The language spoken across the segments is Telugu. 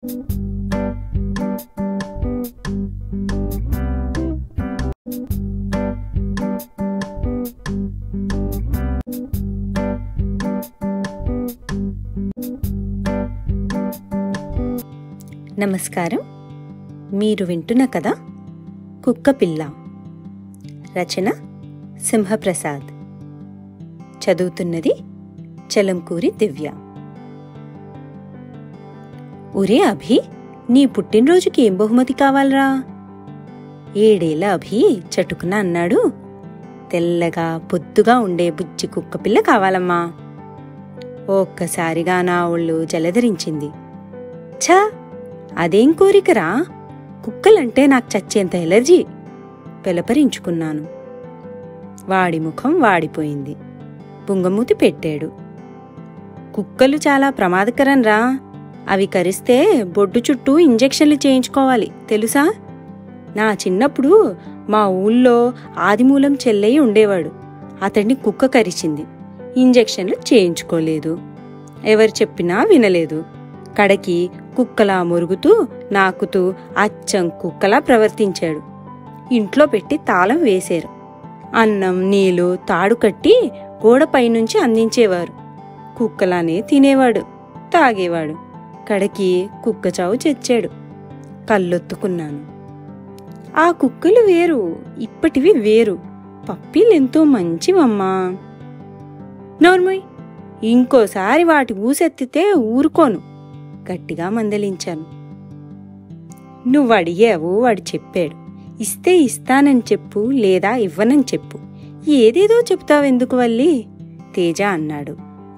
నమస్కారం మీరు వింటున్న కథ కుక్కపిల్ల రచన సింహప్రసాద్ చదువుతున్నది చలంకూరి దివ్య ఒరే అభి నీ పుట్టినరోజుకి ఏం బహుమతి కావాలరా ఏడేళ్ల అభి చటుకున అన్నాడు తెల్లగా పొద్దుగా ఉండే బుజ్జి కుక్కపిల్ల కావాలమ్మా ఒక్కసారిగా నా ఒళ్ళు జలధరించింది ఛా అదేం కోరికరా కుక్కలంటే నాకు చచ్చేంత ఎలర్జీ పెలపరించుకున్నాను వాడి ముఖం వాడిపోయింది బుంగమూతి పెట్టాడు కుక్కలు చాలా ప్రమాదకరంరా అవి కరిస్తే బొడ్డు చుట్టూ ఇంజెక్షన్లు చేయించుకోవాలి తెలుసా నా చిన్నప్పుడు మా ఊళ్ళో ఆదిమూలం చెల్లయ్య ఉండేవాడు అతన్ని కుక్క కరిచింది ఇంజెక్షన్లు చేయించుకోలేదు ఎవరు చెప్పినా వినలేదు కడకి కుక్కలా మురుగుతూ నాకుతూ అచ్చం కుక్కలా ప్రవర్తించాడు ఇంట్లో పెట్టి తాళం వేశారు అన్నం నీళ్లు తాడు కట్టి గోడపై నుంచి అందించేవారు కుక్కలానే తినేవాడు తాగేవాడు కడకి కుక్క చావు చచ్చాడు కళ్ళొత్తుకున్నాను ఆ కుక్కలు వేరు ఇప్పటివి వేరు పప్పీలెంతో మంచివమ్మా నోర్మయ్ ఇంకోసారి వాటి ఊసెత్తితే ఊరుకోను గట్టిగా మందలించాను నువ్వు అడిగావు వాడు చెప్పాడు ఇస్తే ఇస్తానని చెప్పు లేదా ఇవ్వనని చెప్పు ఏదేదో చెప్తావెందుకు వల్లి తేజ అన్నాడు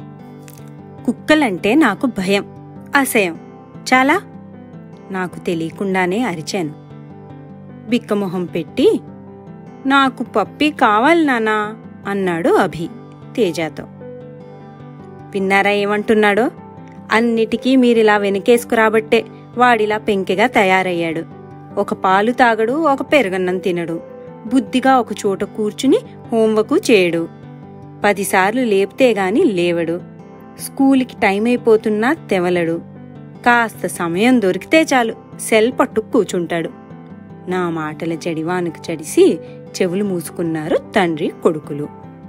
కుక్కలంటే నాకు భయం అసహ్యం చాలా నాకు తెలియకుండానే అరిచాను బిక్కమొహం పెట్టి నాకు పప్పి కావాలి నానా అన్నాడు అభి తేజాతో విన్నారా ఏమంటున్నాడో అన్నిటికీ మీరిలా వెనకేసుకురాబట్టే వాడిలా పెంకెగా తయారయ్యాడు ఒక పాలు తాగడు ఒక పెరగన్నం తినడు బుద్ధిగా ఒక చోట కూర్చుని హోంవర్క్ చేయడు పదిసార్లు లేపితే గాని లేవడు స్కూల్కి టైం అయిపోతున్నా తెవలడు కాస్త సమయం దొరికితే చాలు సెల్ పట్టు కూచుంటాడు నా మాటల జడివానికి చడిసి చెవులు మూసుకున్నారు తండ్రి కొడుకులు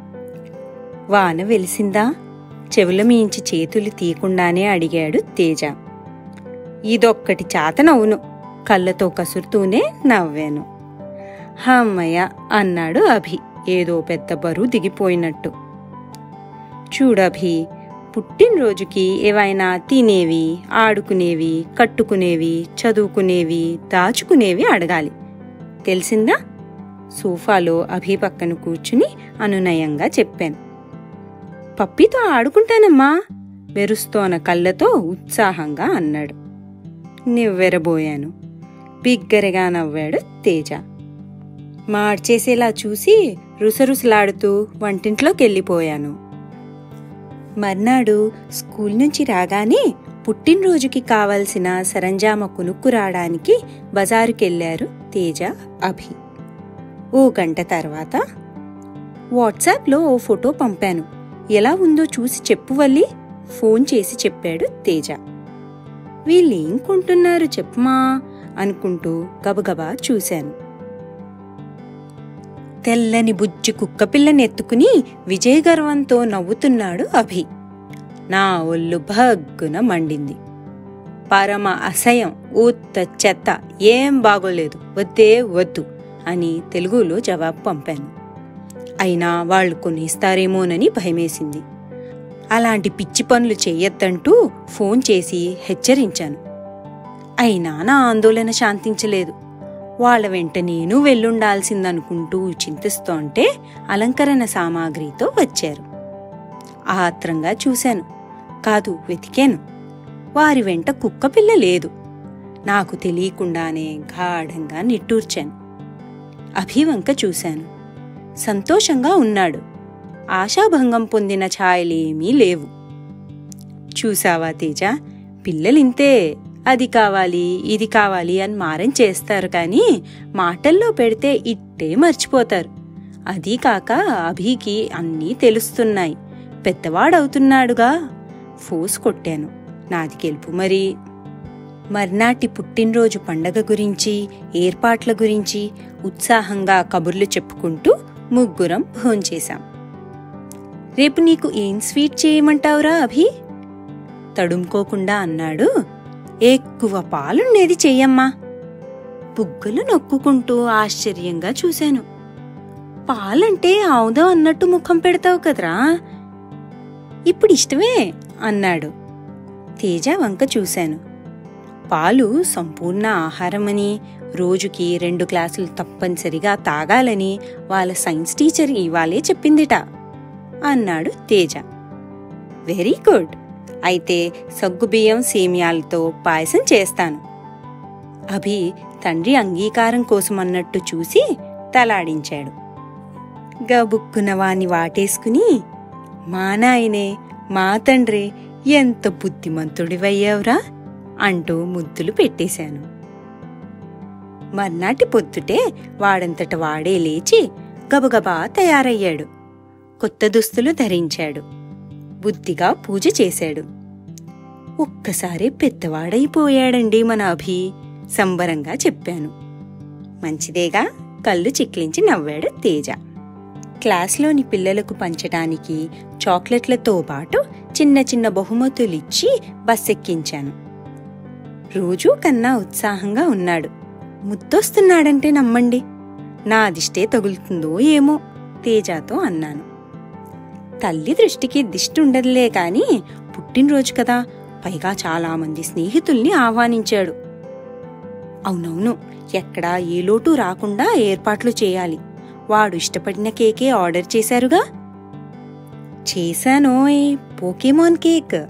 వాన వెలిసిందా చెవుల మీంచి చేతులు తీయకుండానే అడిగాడు తేజ ఇదొక్కటి చాతనవును కళ్ళతో కసురుతూనే నవ్వాను హమ్మయ్య అన్నాడు అభి ఏదో పెద్ద బరువు దిగిపోయినట్టు చూడభి పుట్టినరోజుకి ఏవైనా తినేవి ఆడుకునేవి కట్టుకునేవి చదువుకునేవి దాచుకునేవి అడగాలి తెలిసిందా సోఫాలో అభి పక్కన కూర్చుని అనునయంగా చెప్పాను పప్పితో ఆడుకుంటానమ్మా మెరుస్తోన కళ్ళతో ఉత్సాహంగా అన్నాడు నివ్వెరబోయాను బిగ్గరగా నవ్వాడు తేజ మార్చేసేలా చూసి రుసరుసలాడుతూ వంటింట్లోకెళ్ళిపోయాను మర్నాడు స్కూల్ నుంచి రాగానే పుట్టినరోజుకి కావలసిన సరంజామ కొనుక్కు రావడానికి బజారుకెళ్లారు తేజ అభి ఓ గంట తర్వాత వాట్సాప్లో ఓ ఫోటో పంపాను ఎలా ఉందో చూసి చెప్పు వల్లి ఫోన్ చేసి చెప్పాడు తేజ వీళ్ళేం కొంటున్నారు చెప్పమా అనుకుంటూ గబగబా చూశాను తెల్లని బుజ్జి కుక్కపిల్లని ఎత్తుకుని విజయగర్వంతో నవ్వుతున్నాడు అభి నా ఒళ్ళు భగ్గున మండింది పరమ అసహ్యం ఊత్త చెత్త ఏం బాగోలేదు వద్దే వద్దు అని తెలుగులో జవాబు పంపాను అయినా వాళ్ళు కొనిస్తారేమోనని భయమేసింది అలాంటి పిచ్చి పనులు చెయ్యొద్దంటూ ఫోన్ చేసి హెచ్చరించాను అయినా నా ఆందోళన శాంతించలేదు వాళ్ళ వెంట నేను వెళ్ళుండాల్సిందనుకుంటూ చింతిస్తోంటే అలంకరణ సామాగ్రితో వచ్చారు ఆత్రంగా చూశాను కాదు వెతికాను వారి వెంట కుక్కపిల్ల లేదు నాకు తెలియకుండానే గాఢంగా నిట్టూర్చాను అభివంక చూశాను సంతోషంగా ఉన్నాడు ఆశాభంగం పొందిన ఛాయలేమీ లేవు చూసావా తేజ పిల్లలింతే అది కావాలి ఇది కావాలి అని మారం చేస్తారు కానీ మాటల్లో పెడితే ఇట్టే మర్చిపోతారు అదీ కాక అభికి అన్నీ తెలుస్తున్నాయి పెద్దవాడవుతున్నాడుగా ఫోర్స్ కొట్టాను నాది గెలుపు మరి మర్నాటి పుట్టినరోజు పండగ గురించి ఏర్పాట్ల గురించి ఉత్సాహంగా కబుర్లు చెప్పుకుంటూ ముగ్గురం భోంచేశాం రేపు నీకు ఏం స్వీట్ చేయమంటావురా అభి తడుముకోకుండా అన్నాడు ఎక్కువ పాలుండేది చెయ్యమ్మా బుగ్గలు నొక్కుకుంటూ ఆశ్చర్యంగా చూశాను పాలంటే ఆవుదాం అన్నట్టు ముఖం పెడతావు కదరా ఇప్పుడు ఇష్టమే అన్నాడు తేజ వంక చూశాను పాలు సంపూర్ణ ఆహారమని రోజుకి రెండు గ్లాసులు తప్పనిసరిగా తాగాలని వాళ్ళ సైన్స్ టీచర్ ఇవాళే చెప్పిందిట అన్నాడు తేజ వెరీ గుడ్ అయితే సగ్గుబియ్యం సేమియాలతో పాయసం చేస్తాను అభి తండ్రి అంగీకారం కోసమన్నట్టు చూసి తలాడించాడు గబుక్కున వాని వాటేసుకుని మా నాయనే మా తండ్రి ఎంత బుద్ధిమంతుడివయ్యావురా అంటూ ముద్దులు పెట్టేశాను మర్నాటి పొద్దుటే వాడంతట వాడే లేచి గబగబా తయారయ్యాడు కొత్త దుస్తులు ధరించాడు బుద్ధిగా పూజ చేశాడు ఒక్కసారి పెద్దవాడైపోయాడండి మన అభి సంబరంగా చెప్పాను మంచిదేగా కళ్ళు చిక్లించి నవ్వాడు తేజ క్లాస్లోని పిల్లలకు పంచటానికి చాక్లెట్లతో పాటు చిన్న చిన్న బహుమతులిచ్చి బస్సెక్కించాను రోజూ కన్నా ఉత్సాహంగా ఉన్నాడు ముద్దొస్తున్నాడంటే నమ్మండి నా అదిష్టే తగులుతుందో ఏమో తేజాతో అన్నాను తల్లి దృష్టికి దిష్టి ఉండదులే కాని పుట్టినరోజు కదా పైగా చాలా మంది స్నేహితుల్ని ఆహ్వానించాడు అవునవును ఎక్కడా ఏ లోటు రాకుండా ఏర్పాట్లు చేయాలి వాడు ఇష్టపడిన కేకే ఆర్డర్ చేశారుగా చేశానోయ్ పోకేమాన్ కేక్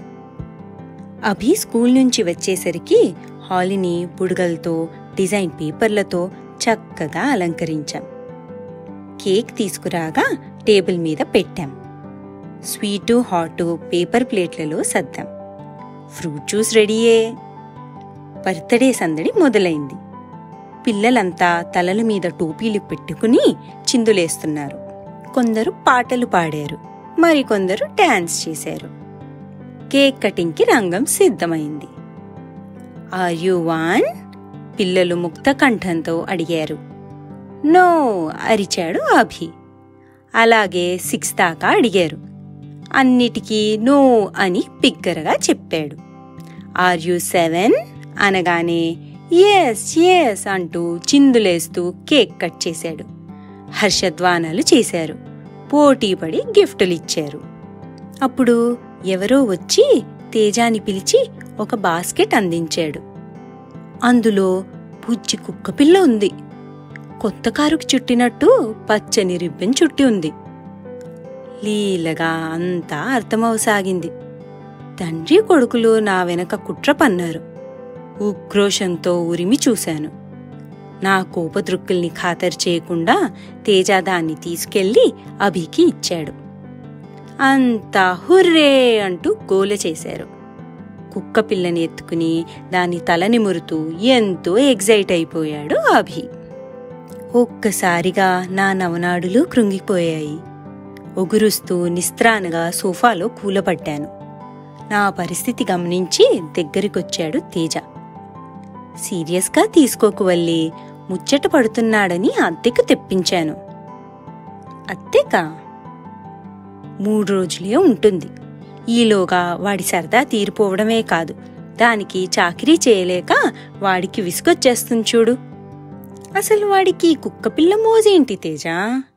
అభి స్కూల్ నుంచి వచ్చేసరికి హాలిని బుడగలతో డిజైన్ పేపర్లతో చక్కగా అలంకరించాం కేక్ తీసుకురాగా టేబుల్ మీద పెట్టాం స్వీటు హాటు పేపర్ ప్లేట్లలో సర్దాం ఫ్రూట్ జ్యూస్ రెడీయే బర్త్డే సందడి మొదలైంది పిల్లలంతా తలల మీద టోపీలు పెట్టుకుని చిందులేస్తున్నారు కొందరు పాటలు పాడారు మరికొందరు డాన్స్ చేశారు కేక్ కటింగ్కి రంగం సిద్ధమైంది ఆర్ యు వాన్ పిల్లలు ముక్త కంఠంతో అడిగారు నో అరిచాడు అభి అలాగే సిక్స్ దాకా అడిగారు అన్నిటికీ నో అని బిగ్గరగా చెప్పాడు ఆర్ యు సెవెన్ అనగానే ఎస్ ఎస్ అంటూ చిందులేస్తూ కేక్ కట్ చేశాడు హర్షధ్వానాలు చేశారు పోటీపడి గిఫ్టులు ఇచ్చారు అప్పుడు ఎవరో వచ్చి తేజాని పిలిచి ఒక బాస్కెట్ అందించాడు అందులో పుచ్చి కుక్క పిల్ల ఉంది కొత్త కారుకు చుట్టినట్టు పచ్చని రిబ్బన్ చుట్టి ఉంది లీలగా అంతా అర్థమవసాగింది తండ్రి కొడుకులు నా వెనక కుట్ర పన్నారు ఉక్రోషంతో ఉరిమి చూశాను నా కోపదృక్కుల్ని ఖాతరు చేయకుండా తేజ దాన్ని తీసుకెళ్లి అభికి ఇచ్చాడు అంతా హుర్రే అంటూ గోల చేశారు కుక్క పిల్లని ఎత్తుకుని దాని తల నిమురుతూ ఎంతో ఎగ్జైట్ అయిపోయాడు అభి ఒక్కసారిగా నా నవనాడులు కృంగిపోయాయి ఒగురుస్తూ నిస్త్రానగా సోఫాలో కూలపడ్డాను నా పరిస్థితి గమనించి దగ్గరికొచ్చాడు తేజ సీరియస్గా తీసుకోకు వల్లి ముచ్చట పడుతున్నాడని అద్దెకు తెప్పించాను అద్దెకా మూడు రోజులే ఉంటుంది ఈలోగా వాడి సరదా తీరిపోవడమే కాదు దానికి చాకిరీ చేయలేక వాడికి విసుగొచ్చేస్తుంది చూడు అసలు వాడికి కుక్కపిల్ల మోజేంటి తేజా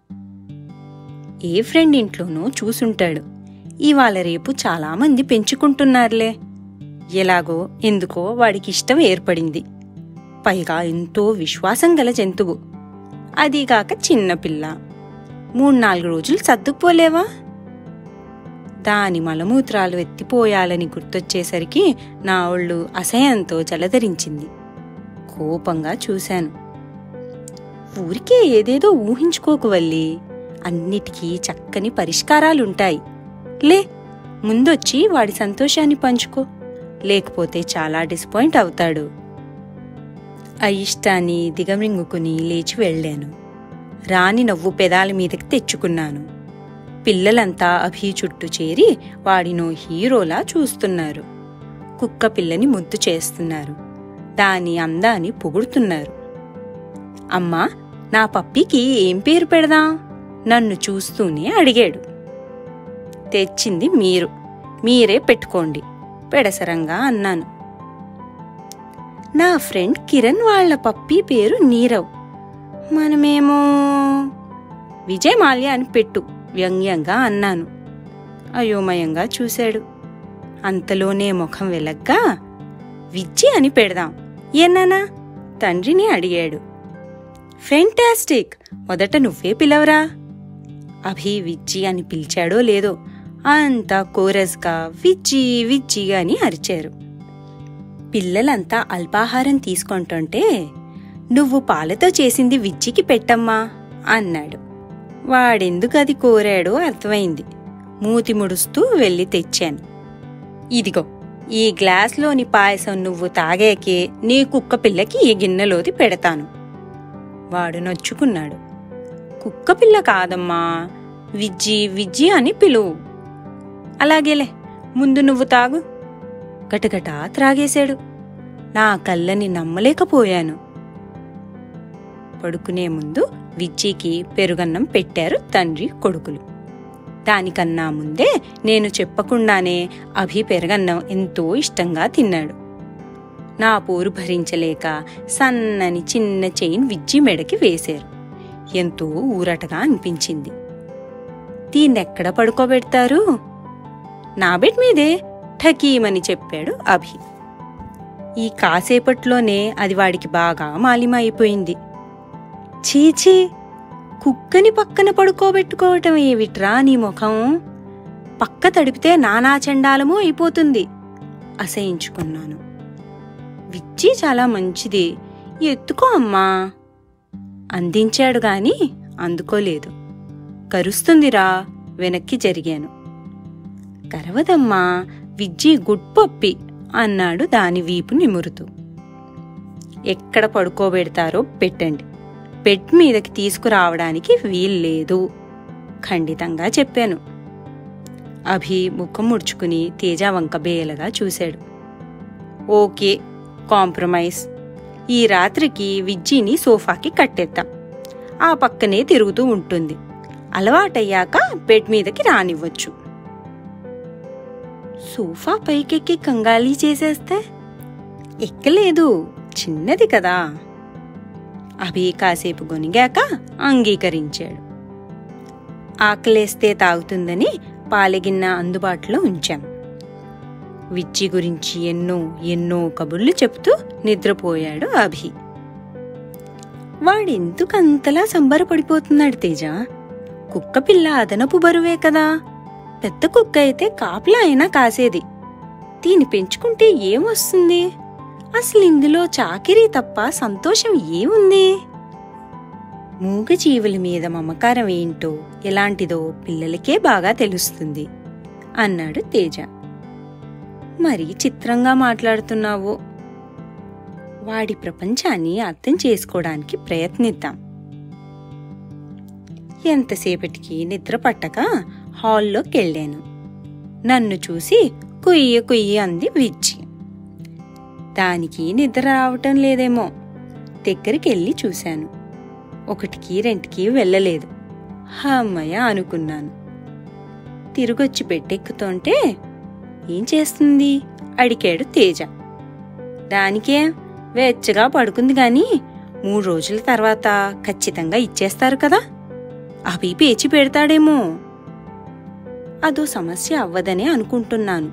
ఏ ఫ్రెండ్ ఇంట్లోనో చూసుంటాడు ఇవాళ రేపు చాలామంది పెంచుకుంటున్నారులే ఎలాగో ఎందుకో వాడికి ఇష్టం ఏర్పడింది పైగా ఎంతో విశ్వాసం గల జంతువు అదీగాక చిన్నపిల్ల మూడు నాలుగు రోజులు సర్దుకుపోలేవా దాని మలమూత్రాలు ఎత్తిపోయాలని గుర్తొచ్చేసరికి నా ఒళ్ళు అసహ్యంతో జలధరించింది కోపంగా చూశాను ఊరికే ఏదేదో ఊహించుకోకు వల్లి అన్నిటికీ చక్కని పరిష్కారాలుంటాయి లే ముందొచ్చి వాడి సంతోషాన్ని పంచుకో లేకపోతే చాలా డిసప్పాయింట్ అవుతాడు అయిష్టాన్ని దిగమింగుకుని లేచి వెళ్ళాను రాని నవ్వు పెదాల మీదకి తెచ్చుకున్నాను పిల్లలంతా అభి చుట్టూ చేరి వాడినో హీరోలా చూస్తున్నారు కుక్క పిల్లని ముద్దు చేస్తున్నారు దాని అందాన్ని పొగుడుతున్నారు అమ్మా నా పప్పికి ఏం పేరు పెడదాం నన్ను చూస్తూనే అడిగాడు తెచ్చింది మీరు మీరే పెట్టుకోండి పెడసరంగా అన్నాను నా ఫ్రెండ్ కిరణ్ వాళ్ళ పప్పి పేరు నీరవ్ మనమేమో విజయ్ మాల్య అని పెట్టు వ్యంగ్యంగా అన్నాను అయోమయంగా చూశాడు అంతలోనే ముఖం వెలగ్గా విజ్జి అని పెడదాం ఏనానా తండ్రిని అడిగాడు ఫెంటాస్టిక్ మొదట నువ్వే పిలవరా అభి విజ్జి అని పిలిచాడో లేదో అంతా కోరస్గా విజ్జి విజ్జి అని అరిచారు పిల్లలంతా అల్పాహారం తీసుకుంటుంటే నువ్వు పాలతో చేసింది విజ్జికి పెట్టమ్మా అన్నాడు వాడెందుకు అది కోరాడో అర్థమైంది మూతి ముడుస్తూ వెళ్ళి తెచ్చాను ఇదిగో ఈ గ్లాస్లోని పాయసం నువ్వు తాగాకే నీ కుక్క పిల్లకి ఈ గిన్నెలోది పెడతాను వాడు నొచ్చుకున్నాడు కుక్క పిల్ల కాదమ్మా విజ్జి విజ్జి అని పిలువు అలాగేలే ముందు నువ్వు తాగు గటగటా త్రాగేశాడు నా కళ్ళని నమ్మలేకపోయాను పడుకునే ముందు విజ్జికి పెరుగన్నం పెట్టారు తండ్రి కొడుకులు దానికన్నా ముందే నేను చెప్పకుండానే అభి పెరగన్నం ఎంతో ఇష్టంగా తిన్నాడు నా పోరు భరించలేక సన్నని చిన్న చైన్ విజ్జి మెడకి వేశారు ఎంతో ఊరటగా అనిపించింది దీన్నెక్కడ పడుకోబెడతారు నా బెడ్ మీదే ఠకీమని చెప్పాడు అభి ఈ కాసేపట్లోనే అది వాడికి బాగా మాలిమైపోయింది చీచీ కుక్కని పక్కన పడుకోబెట్టుకోవటం ఏవిట్రా నీ ముఖం పక్క తడిపితే నానా చండాలము అయిపోతుంది అసహించుకున్నాను విచ్చి చాలా మంచిది ఎత్తుకో అమ్మా అందించాడు గాని అందుకోలేదు కరుస్తుందిరా వెనక్కి జరిగాను కరవదమ్మా విజ్జి గుడ్పొప్పి అన్నాడు దాని వీపు నిమురుతూ ఎక్కడ పడుకోబెడతారో పెట్టండి బెడ్ మీదకి తీసుకురావడానికి వీల్లేదు ఖండితంగా చెప్పాను అభి ముఖం ముడుచుకుని తేజ వంక బేలగా చూశాడు ఓకే కాంప్రమైజ్ ఈ రాత్రికి విజ్జిని సోఫాకి కట్టేద్దాం ఆ పక్కనే తిరుగుతూ ఉంటుంది అలవాటయ్యాక బెడ్ మీదకి రానివ్వచ్చు సోఫా పైకెక్కి కంగాళీ చేసేస్తే ఎక్కలేదు చిన్నది కదా అభి కాసేపు గొనిగాక అంగీకరించాడు ఆకలేస్తే తాగుతుందని పాలగిన్న అందుబాటులో ఉంచాం విచ్చి గురించి ఎన్నో ఎన్నో కబుర్లు చెప్తూ నిద్రపోయాడు అభి వాడెందుకు అంతలా సంబరపడిపోతున్నాడు తేజ కుక్క పిల్ల అదనపు బరువే కదా పెద్ద కుక్క అయితే కాపలా అయినా కాసేది దీన్ని పెంచుకుంటే ఏమొస్తుంది అసలు ఇందులో చాకిరీ తప్ప సంతోషం ఏముంది మూగజీవుల మీద మమకారం ఏంటో ఎలాంటిదో పిల్లలకే బాగా తెలుస్తుంది అన్నాడు తేజ మరీ చిత్రంగా మాట్లాడుతున్నావు వాడి ప్రపంచాన్ని అర్థం చేసుకోవడానికి ప్రయత్నిద్దాం ఎంతసేపటికి నిద్ర పట్టక హాల్లోకి వెళ్ళాను నన్ను చూసి కుయ్య కుయ్య అంది విజ్జి దానికి నిద్ర రావటం లేదేమో దగ్గరికి వెళ్ళి చూశాను ఒకటికి రెంటికి వెళ్ళలేదు హమ్మయ్య అనుకున్నాను తిరిగొచ్చి పెట్టెక్కుతుంటే ఏం చేస్తుంది అడిగాడు తేజ దానికే వెచ్చగా పడుకుంది గాని మూడు రోజుల తర్వాత ఖచ్చితంగా ఇచ్చేస్తారు కదా అవి పేచి పెడతాడేమో అదో సమస్య అవ్వదనే అనుకుంటున్నాను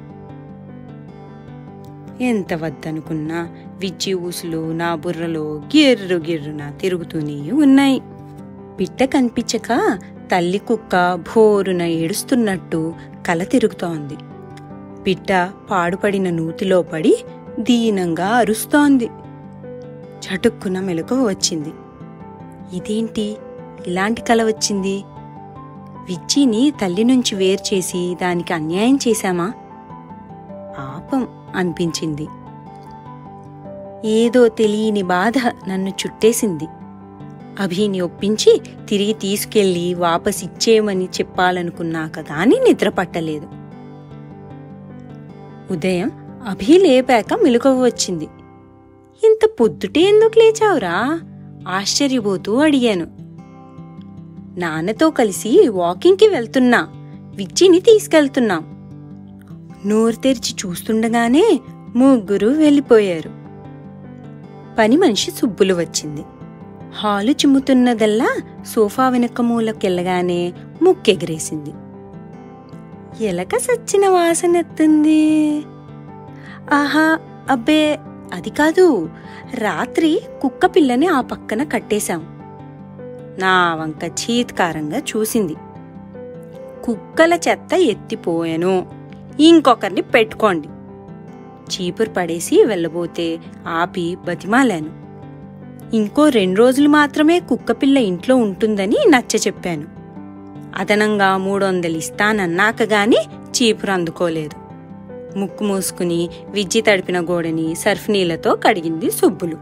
ఎంత వద్దనుకున్నా విజ్జి ఊసులు నా బుర్రలో గిర్రు గిర్రున తిరుగుతూనే ఉన్నాయి బిడ్డ కనిపించక తల్లి కుక్క భోరున ఏడుస్తున్నట్టు కల తిరుగుతోంది బిడ్డ పాడుపడిన నూతిలో పడి దీనంగా అరుస్తోంది చటుక్కున మెలకువ వచ్చింది ఇదేంటి ఇలాంటి కల వచ్చింది విజ్జిని తల్లి నుంచి వేరు చేసి దానికి అన్యాయం చేశామా పాపం అనిపించింది ఏదో తెలియని బాధ నన్ను చుట్టేసింది అభిని ఒప్పించి తిరిగి తీసుకెళ్లి వాపస్ ఇచ్చేయమని చెప్పాలనుకున్నాక గాని నిద్ర పట్టలేదు ఉదయం అభి లేపాక మెలకువ వచ్చింది ఇంత పొద్దుటే ఎందుకు లేచావురా ఆశ్చర్యపోతూ అడిగాను నాన్నతో కలిసి వాకింగ్కి వెళ్తున్నా విజ్జిని తీసుకెళ్తున్నాం నోరు తెరిచి చూస్తుండగానే ముగ్గురు వెళ్ళిపోయారు పని మనిషి సుబ్బులు వచ్చింది హాలు చిమ్ముతున్నదల్లా సోఫా వెనక మూలకెళ్ళగానే ముక్కెగిరేసింది ఎలక సచ్చిన వాసనెత్తుంది ఆహా అబ్బే అది కాదు రాత్రి కుక్క పిల్లని ఆ పక్కన కట్టేశాం నా వంక చీత్కారంగా చూసింది కుక్కల చెత్త ఎత్తిపోయాను ఇంకొకరిని పెట్టుకోండి చీపురు పడేసి వెళ్ళబోతే ఆపి బతిమాలాను ఇంకో రెండు రోజులు మాత్రమే కుక్కపిల్ల ఇంట్లో ఉంటుందని నచ్చ చెప్పాను అదనంగా మూడు వందలు ఇస్తానన్నాక గాని చీపురు అందుకోలేదు ముక్కు మూసుకుని విజ్జి తడిపిన గోడని సర్ఫ్ నీళ్లతో కడిగింది సుబ్బులు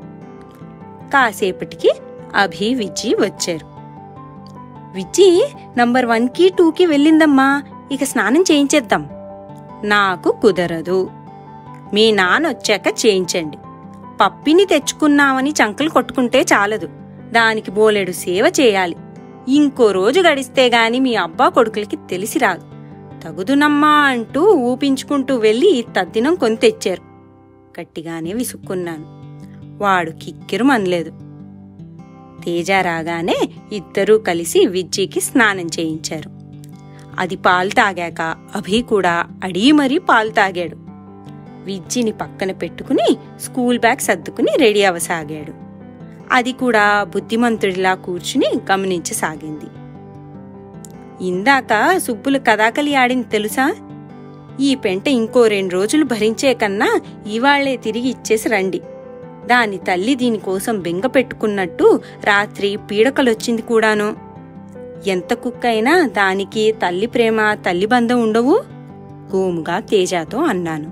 కాసేపటికి అభి విజ్జి వచ్చారు విజ్జి నంబర్ వన్కి టూకి వెళ్ళిందమ్మా ఇక స్నానం చేయించేద్దాం నాకు కుదరదు మీ నాన్న వచ్చాక చేయించండి పప్పిని తెచ్చుకున్నామని చంకలు కొట్టుకుంటే చాలదు దానికి బోలెడు సేవ చేయాలి ఇంకో రోజు గడిస్తే గాని మీ అబ్బా కొడుకులకి తెలిసి రాదు తగుదునమ్మా అంటూ ఊపించుకుంటూ వెళ్ళి ఈ తద్దినం కొని తెచ్చారు గట్టిగానే విసుక్కున్నాను వాడు కిక్కిరు మనలేదు తేజ రాగానే ఇద్దరూ కలిసి విజ్జికి స్నానం చేయించారు అది పాలు తాగాక అభి కూడా అడిగి మరీ పాలు తాగాడు విజ్జిని పక్కన పెట్టుకుని స్కూల్ బ్యాగ్ సర్దుకుని రెడీ అవ్వసాగాడు అది కూడా బుద్ధిమంతుడిలా కూర్చుని గమనించసాగింది ఇందాక సుబ్బులు కదాకలి ఆడింది తెలుసా ఈ పెంట ఇంకో రెండు రోజులు భరించే కన్నా ఇవాళ్లే తిరిగి ఇచ్చేసి రండి దాని తల్లి దీనికోసం బెంగ పెట్టుకున్నట్టు రాత్రి పీడకలొచ్చింది కూడాను ఎంత కుక్క అయినా దానికి తల్లి ప్రేమ తల్లి బంధం ఉండవు గోముగా తేజాతో అన్నాను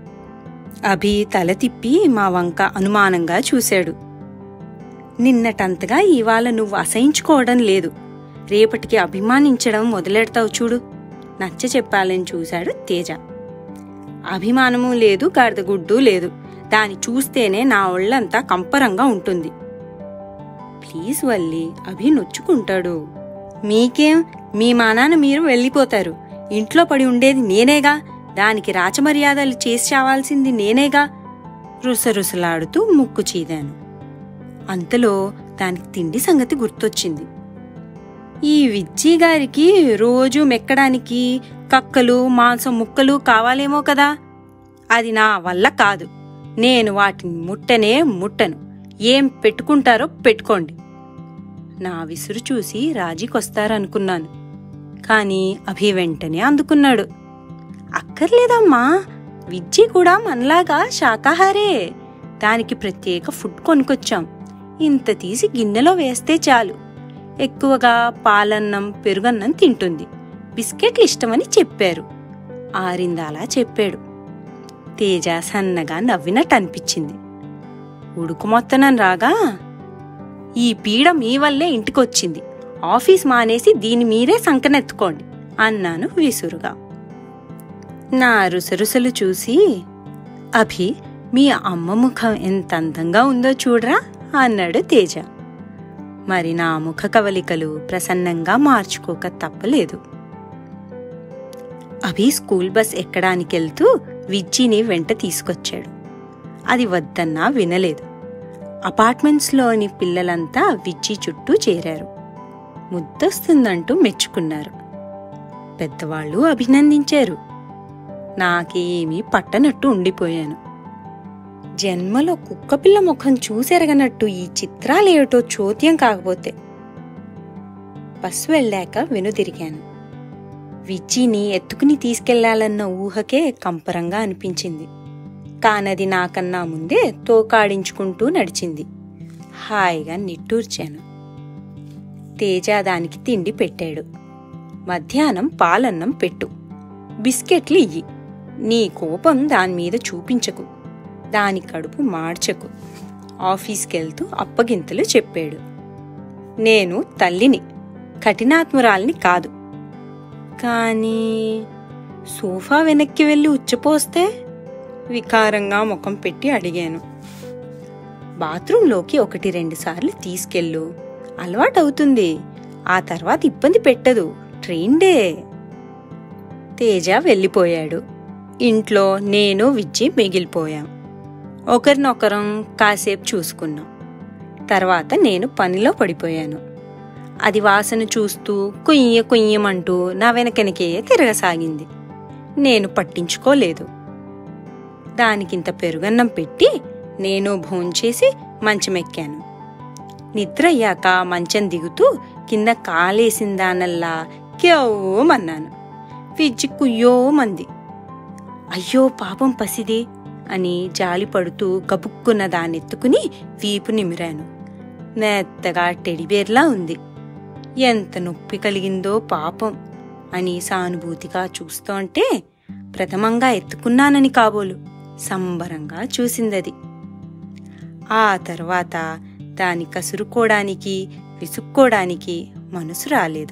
అభి తల తిప్పి మా వంక అనుమానంగా చూశాడు నిన్నటంతగా ఇవాళ నువ్వు అసహించుకోవడం లేదు రేపటికి అభిమానించడం మొదలెడతావు చూడు నచ్చ చెప్పాలని చూశాడు తేజ అభిమానము లేదు గాడిదగుడ్డు లేదు దాని చూస్తేనే నా ఒళ్ళంతా కంపరంగా ఉంటుంది ప్లీజ్ వల్లి అభి నొచ్చుకుంటాడు మీకేం మీ మానాన మీరు వెళ్ళిపోతారు ఇంట్లో పడి ఉండేది నేనేగా దానికి రాచమర్యాదలు చేసి చావాల్సింది నేనేగా రుసరుసలాడుతూ ముక్కు చీదాను అంతలో దానికి తిండి సంగతి గుర్తొచ్చింది ఈ విజ్జి గారికి రోజు మెక్కడానికి కక్కలు మాంసం ముక్కలు కావాలేమో కదా అది నా వల్ల కాదు నేను వాటిని ముట్టనే ముట్టను ఏం పెట్టుకుంటారో పెట్టుకోండి నా విసురు చూసి రాజీకొస్తారనుకున్నాను కాని అభి వెంటనే అందుకున్నాడు అక్కర్లేదమ్మా విజ్జి కూడా మనలాగా శాకాహారే దానికి ప్రత్యేక ఫుడ్ కొనుకొచ్చాం ఇంత తీసి గిన్నెలో వేస్తే చాలు ఎక్కువగా పాలన్నం పెరుగన్నం తింటుంది బిస్కెట్లు ఇష్టమని చెప్పారు ఆరిందాలా చెప్పాడు తేజ సన్నగా నవ్వినట్టు అనిపించింది ఉడుకు మొత్తనం రాగా ఈ పీడ మీ వల్లే ఇంటికొచ్చింది ఆఫీస్ మానేసి దీని మీరే సంకనెత్తుకోండి అన్నాను విసురుగా నా రుసరుసలు చూసి అభి మీ అమ్మ ముఖం ఎంత అందంగా ఉందో చూడరా అన్నాడు తేజ మరి నా ముఖ కవలికలు ప్రసన్నంగా మార్చుకోక తప్పలేదు అభి స్కూల్ బస్ ఎక్కడానికెళ్తూ విజ్జిని వెంట తీసుకొచ్చాడు అది వద్దన్నా వినలేదు అపార్ట్మెంట్స్లోని పిల్లలంతా విజ్జి చుట్టూ చేరారు ముద్దొస్తుందంటూ మెచ్చుకున్నారు పెద్దవాళ్ళు అభినందించారు నాకేమీ పట్టనట్టు ఉండిపోయాను జన్మలో కుక్కపిల్ల ముఖం చూసెరగనట్టు ఈ చిత్రాలేమిటో చోద్యం కాకపోతే బస్సు వెళ్ళాక వెనుదిరిగాను విజ్జిని ఎత్తుకుని తీసుకెళ్లాలన్న ఊహకే కంపరంగా అనిపించింది కానది నాకన్నా ముందే తోకాడించుకుంటూ నడిచింది హాయిగా నిట్టూర్చాను తేజ దానికి తిండి పెట్టాడు మధ్యాహ్నం పాలన్నం పెట్టు బిస్కెట్లు ఇయ్యి నీ కోపం దానిమీద చూపించకు దాని కడుపు మార్చకు ఆఫీస్కెళ్తూ అప్పగింతలు చెప్పాడు నేను తల్లిని కఠినాత్మురాల్ని కాదు కానీ సోఫా వెనక్కి వెళ్ళి ఉచ్చపోస్తే వికారంగా ముఖం పెట్టి అడిగాను బాత్రూంలోకి ఒకటి రెండు సార్లు తీసుకెళ్ళు అలవాటవుతుంది ఆ తర్వాత ఇబ్బంది పెట్టదు ట్రైన్డే తేజ వెళ్ళిపోయాడు ఇంట్లో నేను విజ్జి మిగిలిపోయాం ఒకరినొకరం కాసేపు చూసుకున్నాం తర్వాత నేను పనిలో పడిపోయాను అది వాసన చూస్తూ కుయ్య కుయ్యమంటూ నా వెనకెనకే తిరగసాగింది నేను పట్టించుకోలేదు దానికింత పెరుగన్నం పెట్టి నేను భోంచేసి మంచమెక్కాను నిద్ర అయ్యాక మంచం దిగుతూ కింద కాలేసిందానల్లా క్యవ్వమన్నాను విజ్జి కుయ్యోమంది అయ్యో పాపం పసిది అని జాలి పడుతూ గబుక్కున్న దాన్నెత్తుకుని వీపు నిమిరాను మెత్తగా టెడిబేర్లా ఉంది ఎంత నొప్పి కలిగిందో పాపం అని సానుభూతిగా చూస్తోంటే ప్రథమంగా ఎత్తుకున్నానని కాబోలు సంబరంగా చూసిందది ఆ తర్వాత దాని కసురుకోడానికి విసుక్కోడానికి మనసు రాలేదు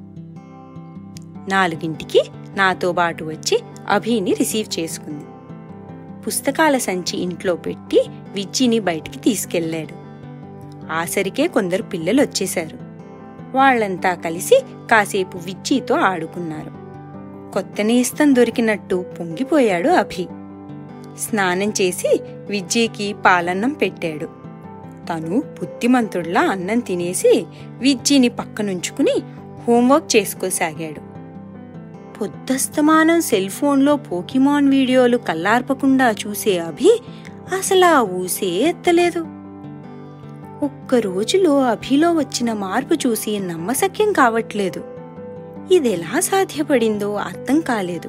నాలుగింటికి నాతో బాటు వచ్చి అభిని రిసీవ్ చేసుకుంది పుస్తకాల సంచి ఇంట్లో పెట్టి విజ్జిని బయటికి తీసుకెళ్లాడు ఆసరికే కొందరు పిల్లలు వచ్చేశారు వాళ్ళంతా కలిసి కాసేపు విజ్జితో ఆడుకున్నారు కొత్త నేస్తం దొరికినట్టు పొంగిపోయాడు అభి స్నానం చేసి విజ్జీకి పాలన్నం పెట్టాడు తను బుద్ధిమంతుడిలా అన్నం తినేసి విజ్జీని పక్కనుంచుకుని హోంవర్క్ చేసుకోసాగాడు పొద్దస్తమానం సెల్ ఫోన్లో పోకిమాన్ వీడియోలు కల్లార్పకుండా చూసే అభి అసలు ఆ ఊసే ఎత్తలేదు ఒక్క రోజులో అభిలో వచ్చిన మార్పు చూసి నమ్మశక్యం కావట్లేదు ఇదెలా సాధ్యపడిందో అర్థం కాలేదు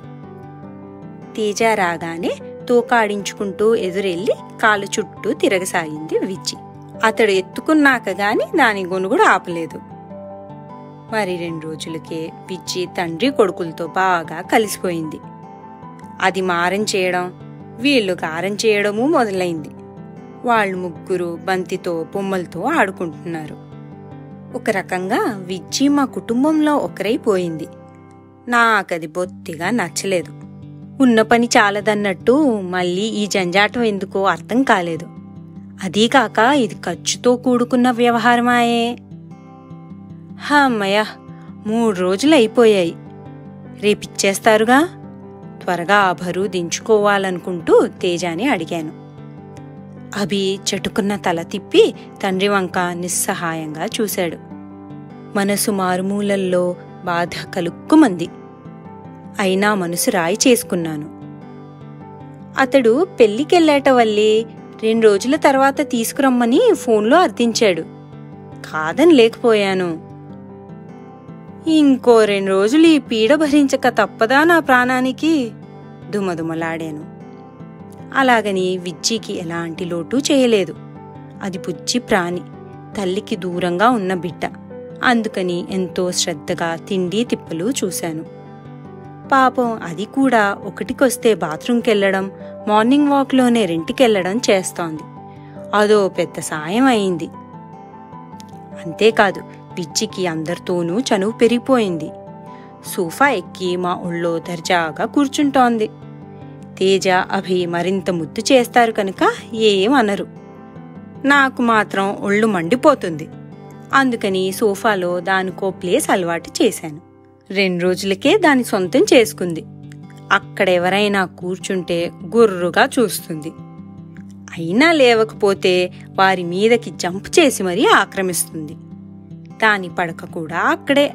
తేజ రాగానే తోకాడించుకుంటూ ఎదురెళ్లి కాలు చుట్టూ తిరగసాగింది విచ్చి అతడు ఎత్తుకున్నాక గాని దాని గొనుగుడు ఆపలేదు మరి రెండు రోజులకే పిచ్చి తండ్రి కొడుకులతో బాగా కలిసిపోయింది అది మారం చేయడం వీళ్ళు గారం చేయడము మొదలైంది వాళ్ళు ముగ్గురు బంతితో బొమ్మలతో ఆడుకుంటున్నారు ఒక రకంగా విజ్జి మా కుటుంబంలో ఒకరైపోయింది నాకది బొత్తిగా నచ్చలేదు ఉన్న పని చాలదన్నట్టు మళ్ళీ ఈ జంజాటం ఎందుకో అర్థం కాలేదు అదీకాక ఇది ఖర్చుతో కూడుకున్న వ్యవహారమాయే హమ్మయ్య మూడు రోజులు అయిపోయాయి రేపిచ్చేస్తారుగా త్వరగా ఆ బరువు దించుకోవాలనుకుంటూ తేజాని అడిగాను అభి చటుకున్న తల తిప్పి తండ్రి వంక నిస్సహాయంగా చూశాడు మనసు మారుమూలల్లో బాధ కలుక్కుమంది అయినా మనసు రాయి చేసుకున్నాను అతడు పెళ్లికెళ్ళేట వల్లి రెండు రోజుల తర్వాత తీసుకురమ్మని ఫోన్లో అర్థించాడు కాదని లేకపోయాను ఇంకో రెండు రోజులు ఈ పీడ భరించక తప్పదా నా ప్రాణానికి దుమదుమలాడాను అలాగని విజ్జికి ఎలాంటి లోటు చేయలేదు అది పుచ్చి ప్రాణి తల్లికి దూరంగా ఉన్న బిడ్డ అందుకని ఎంతో శ్రద్ధగా తిండి తిప్పలు చూశాను పాపం అది కూడా ఒకటికొస్తే బాత్రూంకెళ్లడం మార్నింగ్ వాక్లోనే రెంట్కెళ్లడం చేస్తోంది అదో పెద్ద సాయం అయింది అంతేకాదు పిచ్చికి అందరితోనూ చనువు పెరిగిపోయింది సోఫా ఎక్కి మా ఒళ్ళో దర్జాగా కూర్చుంటోంది తేజ అభి మరింత ముద్దు చేస్తారు కనుక ఏం అనరు నాకు మాత్రం ఒళ్ళు మండిపోతుంది అందుకని సోఫాలో దానికో ప్లేస్ అలవాటు చేశాను రెండు రోజులకే దాని సొంతం చేసుకుంది అక్కడెవరైనా కూర్చుంటే గుర్రుగా చూస్తుంది అయినా లేవకపోతే వారి మీదకి జంప్ చేసి మరీ ఆక్రమిస్తుంది దాని పడక కూడా అక్కడే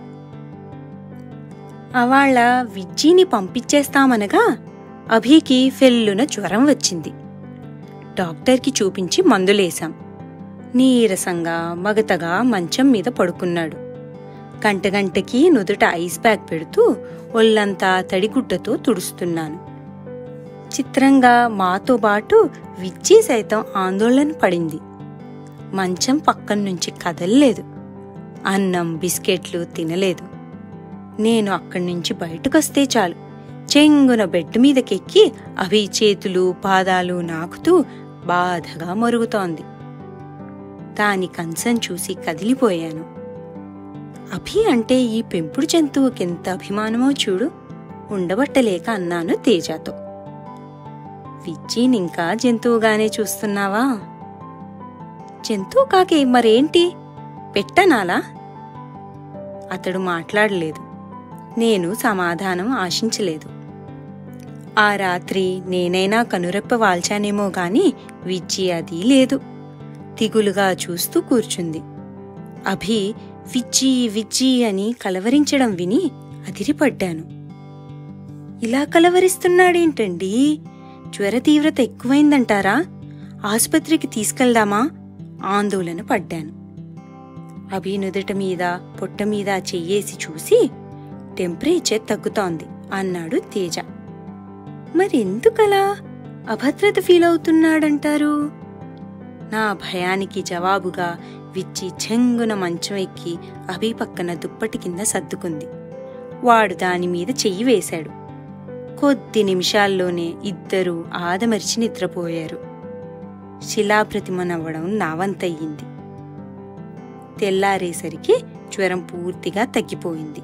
అవాళ్ళ విజ్జీని పంపించేస్తామనగా అభికి ఫెల్లున జ్వరం వచ్చింది డాక్టర్కి చూపించి మందులేశాం నీరసంగా మగతగా మంచం మీద పడుకున్నాడు గంటగంటకి నుదుట ఐస్ బ్యాగ్ పెడుతూ ఒళ్ళంతా తడిగుడ్డతో తుడుస్తున్నాను చిత్రంగా మాతో పాటు విజ్జి సైతం ఆందోళన పడింది మంచం పక్కన నుంచి కదల్లేదు అన్నం బిస్కెట్లు తినలేదు నేను అక్కడి నుంచి బయటకొస్తే చాలు చెంగున బెడ్ మీదకెక్కి అవి చేతులు పాదాలు నాకుతూ బాధగా మరుగుతోంది దాని కంచం చూసి కదిలిపోయాను అభి అంటే ఈ పెంపుడు జంతువుకెంత అభిమానమో చూడు ఉండబట్టలేక అన్నాను తేజాతో విజ్జీనింకా జంతువుగానే చూస్తున్నావా జంతువు కాకే మరేంటి పెట్టనాలా అతడు మాట్లాడలేదు నేను సమాధానం ఆశించలేదు ఆ రాత్రి నేనైనా కనురెప్ప వాల్చానేమో గాని విజ్జి అది లేదు దిగులుగా చూస్తూ కూర్చుంది అభి విజ్జి విజ్జి అని కలవరించడం విని అదిరిపడ్డాను ఇలా కలవరిస్తున్నాడేంటండి జ్వర తీవ్రత ఎక్కువైందంటారా ఆసుపత్రికి తీసుకెళ్దామా ఆందోళన పడ్డాను అభి నుదుట మీద పొట్ట మీద చెయ్యేసి చూసి టెంపరేచర్ తగ్గుతోంది అన్నాడు తేజ మరెందుకలా అభద్రత ఫీల్ అవుతున్నాడంటారు నా భయానికి జవాబుగా విచ్చి చెంగున మంచం ఎక్కి అభి పక్కన దుప్పటి కింద సర్దుకుంది వాడు దాని మీద చెయ్యి వేశాడు కొద్ది నిమిషాల్లోనే ఇద్దరూ ఆదమరిచి నిద్రపోయారు శిలాప్రతిమ నవ్వడం నావంతయ్యింది తెల్లారేసరికి జ్వరం పూర్తిగా తగ్గిపోయింది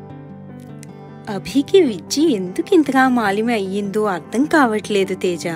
అభికి విజ్జి ఎందుకింతగా మాలిమి అయ్యిందో అర్థం కావట్లేదు తేజ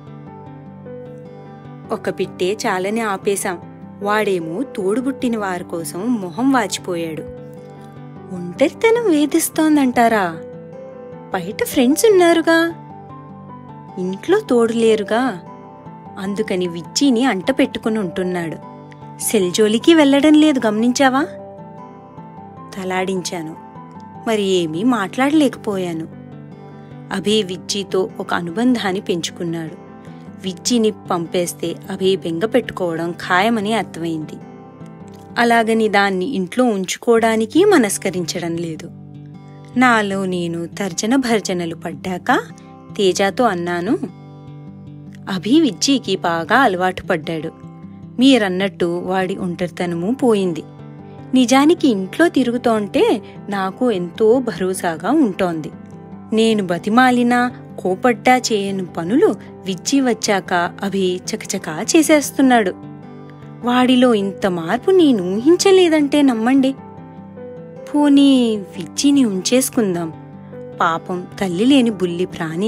ఒక పిట్టే చాలని ఆపేశాం వాడేమో తోడుబుట్టిన వారి కోసం మొహం వాచిపోయాడు ఒంటరితనం వేధిస్తోందంటారా బయట ఫ్రెండ్స్ ఉన్నారుగా ఇంట్లో తోడు లేరుగా అందుకని విజ్జిని అంట పెట్టుకుని ఉంటున్నాడు సెల్జోలికి వెళ్ళడం లేదు గమనించావా తలాడించాను మరి ఏమీ మాట్లాడలేకపోయాను అభి విజ్జితో ఒక అనుబంధాన్ని పెంచుకున్నాడు విజ్జిని పంపేస్తే అభి బెంగ పెట్టుకోవడం ఖాయమని అర్థమైంది అలాగని దాన్ని ఇంట్లో ఉంచుకోవడానికి మనస్కరించడం లేదు నాలో నేను తర్జన భర్జనలు పడ్డాక తేజాతో అన్నాను అభి విజ్జికి బాగా అలవాటు పడ్డాడు మీరన్నట్టు వాడి ఒంటరితనము పోయింది నిజానికి ఇంట్లో తిరుగుతోంటే నాకు ఎంతో భరోసాగా ఉంటోంది నేను బతిమాలినా కోపడ్డా చేయని పనులు విజ్జి వచ్చాక అభి చకచకా చేసేస్తున్నాడు వాడిలో ఇంత మార్పు నేను ఊహించలేదంటే నమ్మండి పోనీ విజ్జిని ఉంచేసుకుందాం పాపం తల్లి లేని బుల్లి ప్రాణి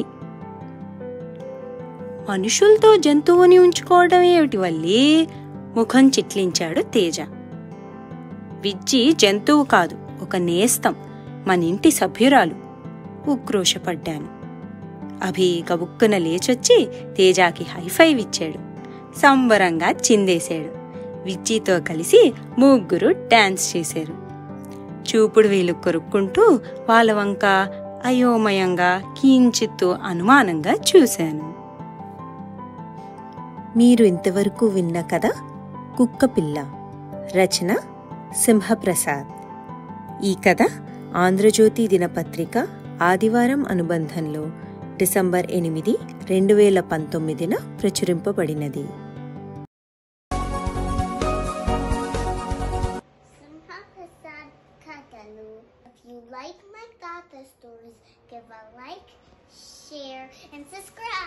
మనుషులతో జంతువుని ఉంచుకోవడం ఏమిటి వల్లి ముఖం చిట్లించాడు తేజ విజ్జి జంతువు కాదు ఒక నేస్తం మన ఇంటి సభ్యురాలు ఉక్రోషపడ్డాను అభి గబుక్కున లేచొచ్చి తేజాకి హైఫైవ్ ఇచ్చాడు సంబరంగా చిందేశాడు విజ్జితో కలిసి ముగ్గురు డాన్స్ చేశారు చూపుడు వీలు కొరుక్కుంటూ వాళ్ళ వంక అయోమయంగా కీంచిత్తు అనుమానంగా చూశాను మీరు ఇంతవరకు విన్న కథ కుక్కపిల్ల రచన సింహప్రసాద్ ఈ కథ ఆంధ్రజ్యోతి దినపత్రిక ఆదివారం అనుబంధంలో డిసెంబర్ ఎనిమిది రెండు వేల పంతొమ్మిదిన ప్రచురింపబడినది Simha Prasad Katalu. If you like my Gata stories, give a like, share, and subscribe.